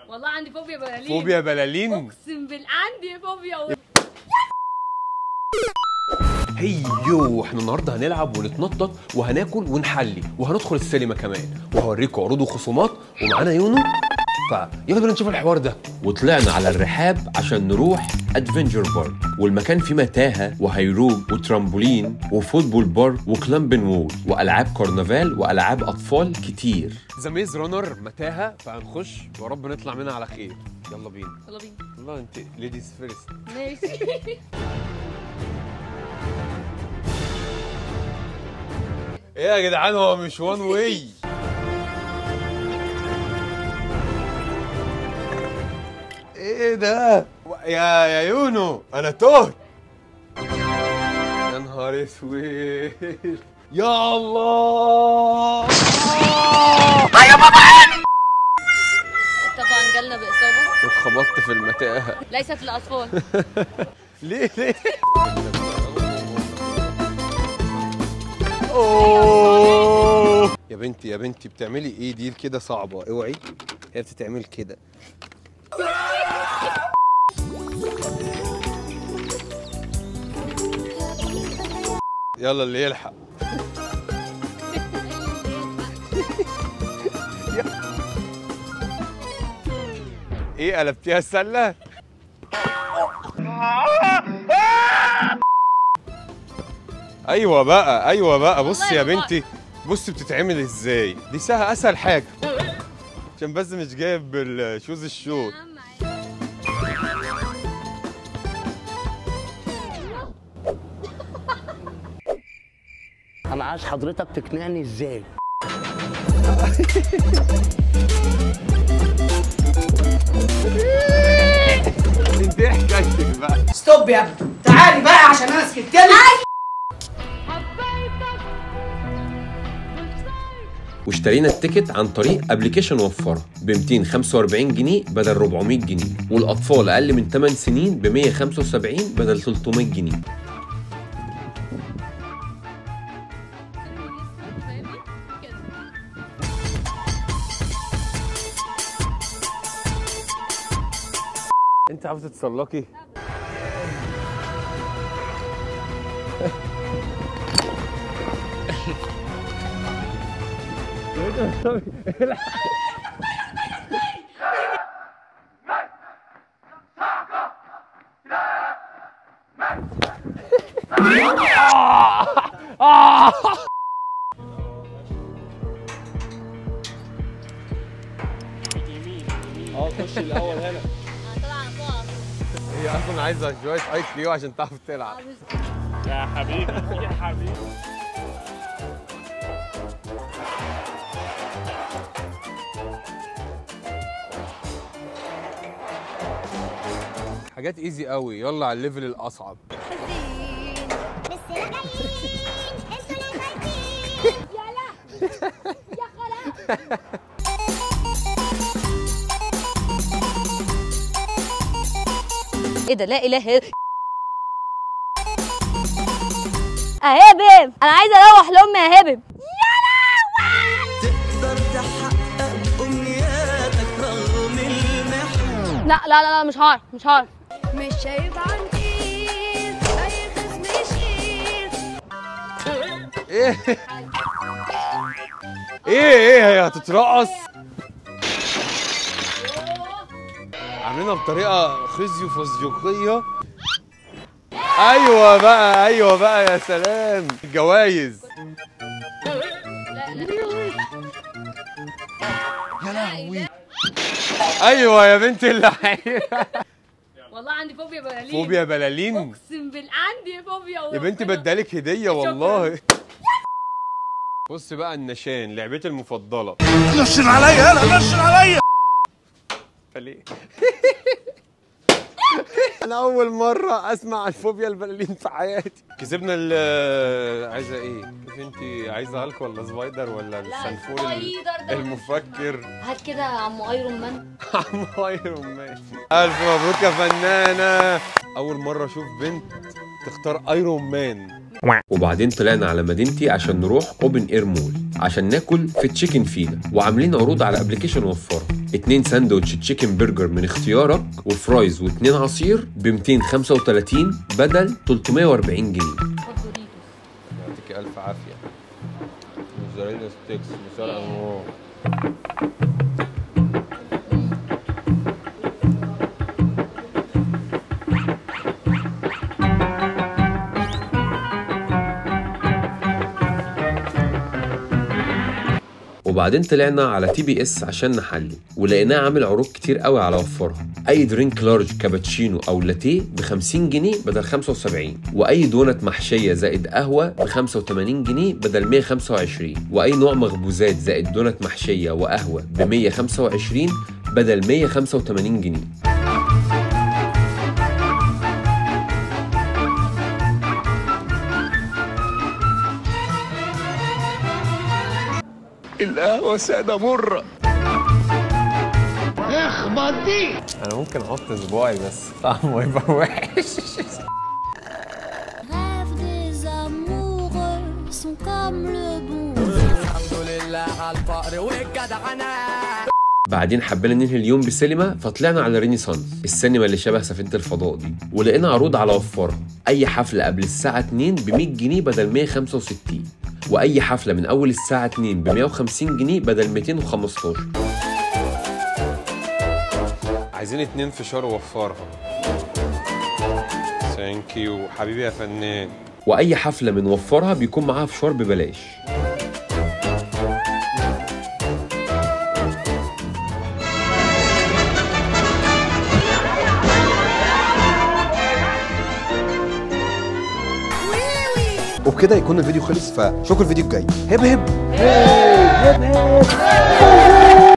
والله عندي فوبيا بلالين فوبيا بلالين اقسم بالله عندي فوبيا و... هيو احنا النهارده هنلعب ونتنطط وهناكل ونحلي وهندخل السينما كمان وهوريكم عروض وخصومات ومعانا يونو فيلا بينا نشوف الحوار ده وطلعنا على الرحاب عشان نروح ادفنجر بارك والمكان فيه متاهه وهيروج وترامبولين وفوتبول بارك وكلامبن وول والعاب كرنفال والعاب اطفال كتير ذا ميز رانر متاهه فهنخش ورب نطلع منها على خير يلا بينا يلا بينا والله انت ليديز فيرست ماشي ايه يا جدعان هو مش وان واي ايه ده يا يا يونو انا تهت يا نهار اسود يا الله طبعا جالنا باصابه اتخبطت في المتاهه ليست للاطفال ليه ليه اوه يا بنتي يا بنتي بتعملي ايه دي كده صعبه اوعي هي بتتعمل كده يلا اللي يلحق ايه قلبتيها السله ايوه بقى ايوه بقى بصي يا والله بنتي بصي بتتعمل ازاي دي سهله اسهل حاجه عشان بس مش جايب بالشوز الشوت انا عايز حضرتك تقنعني ازاي انت ايه حكايتك بقى ستوب يا ابني تعالي بقى عشان انا سكت لك واشترينا التيكت عن طريق ابلكيشن وفره ب 245 جنيه بدل 400 جنيه والاطفال اقل من 8 سنين ب 175 بدل 300 جنيه انت عاوزه تتسلقي هي اصلا عايزه شويه اي كيو عشان تعرف تلعب يا حبيبي يا حبيبي حاجات ايزي قوي يلا على الليفل الاصعب ايه ده لا اله الا اهي يا بيب انا عايزه اروح لامي يا هبب لا لا لا لا مش هعرف مش هعرف مش هيبقى عندي اي خصم يشيل ايه ايه ايه هي هتترقص عاملينها بطريقه خزي فزيوقيه ايوه بقى ايوه بقى يا سلام الجوايز يا لهوي ايوه يا بنت اللعيبه والله عندي فوبيا بلالين فوبيا بلالين اقسم بالله عندي فوبيا و... يا بنتي بدالك هديه والله بص بقى النشان لعبتي المفضله نشن عليا انا نشن عليا ليه انا اول مره اسمع عن فوبيا البلالين في حياتي كسبنا ال عايزه ايه شوف انت عايزه هالك ولا سبايدر ولا السنفور ال- سبايدر ده. المفكر هات كده يا عم ايرون مان عم ايرون مان الف مبروك يا فنانه اول مره اشوف بنت تختار ايرون مان وبعدين طلعنا على مدينتي عشان نروح اوبن اير مول عشان ناكل في تشيكن فيلا وعاملين عروض على ابلكيشن وفرها اتنين ساندوتش تشيكن برجر من اختيارك وفرايز واتنين عصير ب 235 بدل 340 جنيه يعطيك الف عافيه موزاريلا ستيكس موزاريلا انواع وبعدين طلعنا على تي بي اس عشان نحلي ولقيناه عامل عروض كتير قوي على وفرها اي درينك لارج كابتشينو او لاتيه ب 50 جنيه بدل 75 واي دونت محشيه زائد قهوه ب 85 جنيه بدل 125 واي نوع مخبوزات زائد دونت محشيه وقهوه ب 125 بدل 185 جنيه القهوة سادة مرة انا ممكن احط صباعي بس طعمه يبقى وحش Rêve des amoureux sont comme le bon بعدين حبينا ننهي اليوم بسينما فطلعنا على رينيسانس السينما اللي شبه سفينه الفضاء دي ولقينا عروض على وفرها اي حفله قبل الساعه 2 ب 100 جنيه بدل 165 واي حفله من اول الساعه 2 ب 150 جنيه بدل 215 عايزين اتنين فشار وفرها ثانك يو حبيبي يا فنان واي حفله من وفرها بيكون معاها فشار ببلاش وبكده يكون الفيديو خلص فشوفوا الفيديو الجاي هب هب